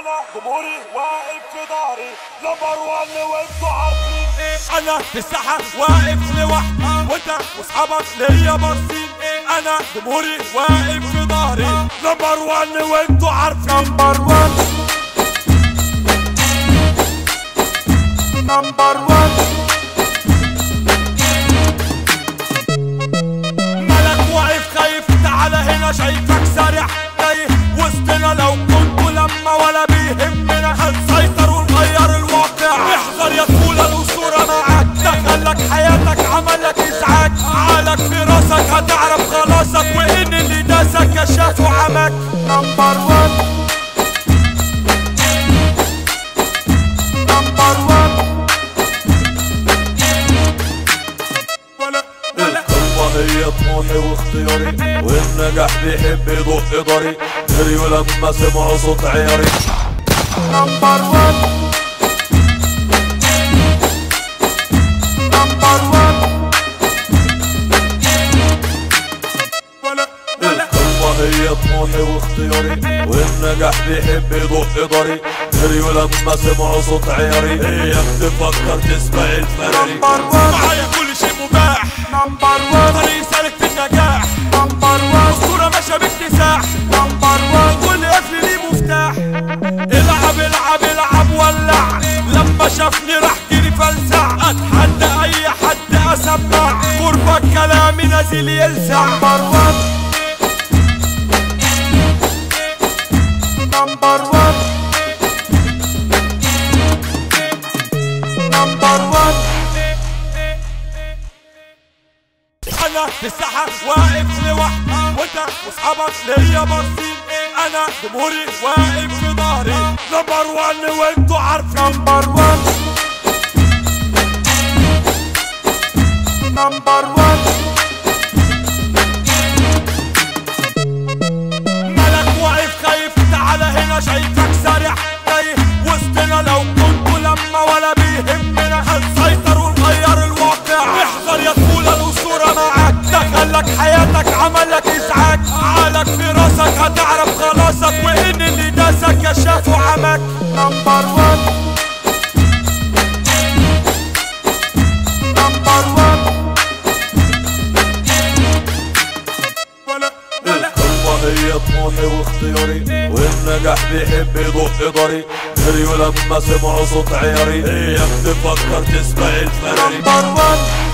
انا جمهوري واقف في ظهري نمبر 1 وانتوا عارفين انا في الساحة واقف لوحدي وانت واصحابك ليا باصين انا جمهوري واقف في ظهري نمبر 1 وانتوا عارفين نمبر 1 نمبر 1 ملك واقف خايف تعالى هنا شايفك سارح تايه وسطنا لو كنتوا لما ولا بيهمنا هنسيطر ونغير الواقع احذر يا طفولة الأسطورة معاك دخلك حياتك عملك إزعاج عقلك في راسك هتعرف خلاصك وإن اللي داسك كشاف وعمك نمبر 1 نمبر 1 ولا ولا القمة هي طموحي واختياري والنجاح بيحب يضق ضري جريوا لما سمعوا صوت عياري نمبر 1 نمبر 1 ولا ولا القمة هي طموحي واختياري والنجاح بيحب يضق ضري جريوا لما سمعوا صوت عياري اياك تفكر تسبق الفراري نمبر 1 معايا كل شيء مباح نمبر 1 طريق سالك في النجاح نمبر 1 اسطوره ماشيه باكتساح نمبر 1 كل قفل ليه مفتاح العب العب العب ولع لما شافني راح جري فلسع اتحدى اي حد اسمع قربك كلامي نازل يلسع نمبر 1 نمبر 1 نمبر 1 انا في الساحة واقف لوحدي وانت واصحابك ليا باصين انا جمهوري واقف في ظهري نمبر 1 وانتوا عارفين نمبر 1 نمبر 1 ملك واقف خايف تعالى هنا شايفك سارح تايه وسطنا لو كنتوا لما ولا بيهمنا هنسيطر ونغير الواقع احذر يا طفولة الأسطورة معاك دخلك حياتك عملك إزعاج عقلك في راسك هتعرف خلاصك وإن اللي داسك كشاف وعمك نمبر 1 نمبر 1 ولا ولا القمة هي طموحي واختياري والنجاح بيحب يضق ضري جريوا لما سمعوا صوت عياري اياك تفكر تسبق الفراري نمبر 1